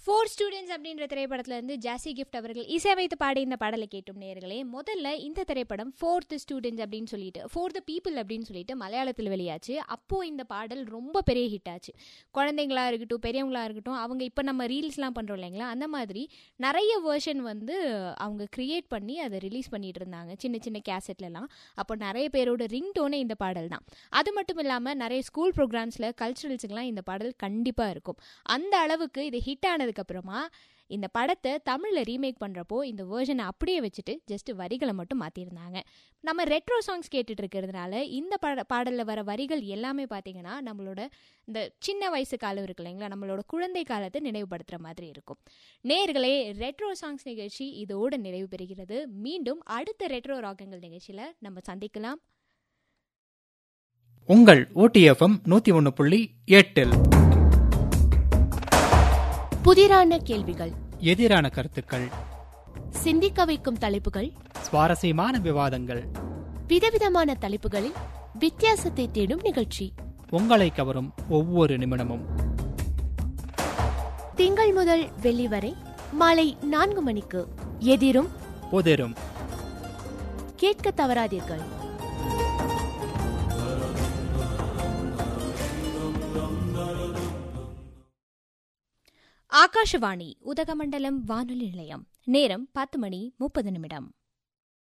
four students அப்படின்ற திரைப்படத்துல இருந்து ஜாசி கிஃப்ட் அவர்கள் இசையமைத்து பாடி இந்த பாடலை கேட்டும் நேர்களே முதல்ல இந்த திரைப்படம் ஃபோர்த் ஸ்டூடெண்ட்ஸ் அப்படின்னு சொல்லிட்டு ஃபோர்த் பீப்புள் அப்படின்னு சொல்லிட்டு மலையாளத்தில் வெளியாச்சு அப்போ இந்த பாடல் ரொம்ப பெரிய ஹிட் ஆச்சு குழந்தைங்களா இருக்கட்டும் பெரியவங்களா இருக்கட்டும் அவங்க இப்போ நம்ம ரீல்ஸ்லாம் பண்றோம் இல்லைங்களா அந்த மாதிரி நிறைய வேர்ஷன் வந்து அவங்க கிரியேட் பண்ணி அதை ரிலீஸ் பண்ணிட்டு இருந்தாங்க சின்ன சின்ன கேசட்லலாம் அப்போ நிறைய பேரோட ரிங் டோனே இந்த பாடல் தான் அது மட்டும் இல்லாமல் நிறைய ஸ்கூல் ப்ரோக்ராம்ஸில் கல்ச்சுரல்ஸுக்கெலாம் இந்த பாடல் கண்டிப்பாக இருக்கும் அந்த அளவுக்கு இது ஹிட் ஆனதுக்கப்புறமா இந்த படத்தை தமிழில் ரீமேக் பண்ணுறப்போ இந்த வேர்ஷனை அப்படியே வச்சுட்டு ஜஸ்ட் வரிகளை மட்டும் மாற்றிருந்தாங்க நம்ம ரெட்ரோ சாங்ஸ் கேட்டுட்டு இருக்கிறதுனால இந்த பட பாடலில் வர வரிகள் எல்லாமே பார்த்தீங்கன்னா நம்மளோட இந்த சின்ன வயசு காலம் இருக்கு இல்லைங்களா நம்மளோட குழந்தை காலத்தை நினைவுபடுத்துகிற மாதிரி இருக்கும் நேர்களே ரெட்ரோ சாங்ஸ் நிகழ்ச்சி இதோடு நிறைவு பெறுகிறது மீண்டும் அடுத்த ரெட்ரோ ராகங்கள் நிகழ்ச்சியில் நம்ம சந்திக்கலாம் உங்கள் ஓடிஎஃப்எம் நூத்தி ஒன்னு புள்ளி எட்டில் புதிரான கேள்விகள் எதிரான கருத்துக்கள் சிந்திக்க வைக்கும் தலைப்புகள் சுவாரஸ்யமான விவாதங்கள் விதவிதமான தலைப்புகளில் வித்தியாசத்தை தேடும் நிகழ்ச்சி உங்களை கவரும் ஒவ்வொரு நிமிடமும் திங்கள் முதல் வெள்ளி வரை மாலை நான்கு மணிக்கு எதிரும் புதிரும் கேட்க தவறாதீர்கள் ஆகாஷவாணி உதகமண்டலம் வானொலி நிலையம் நேரம் பத்து மணி முப்பது நிமிடம்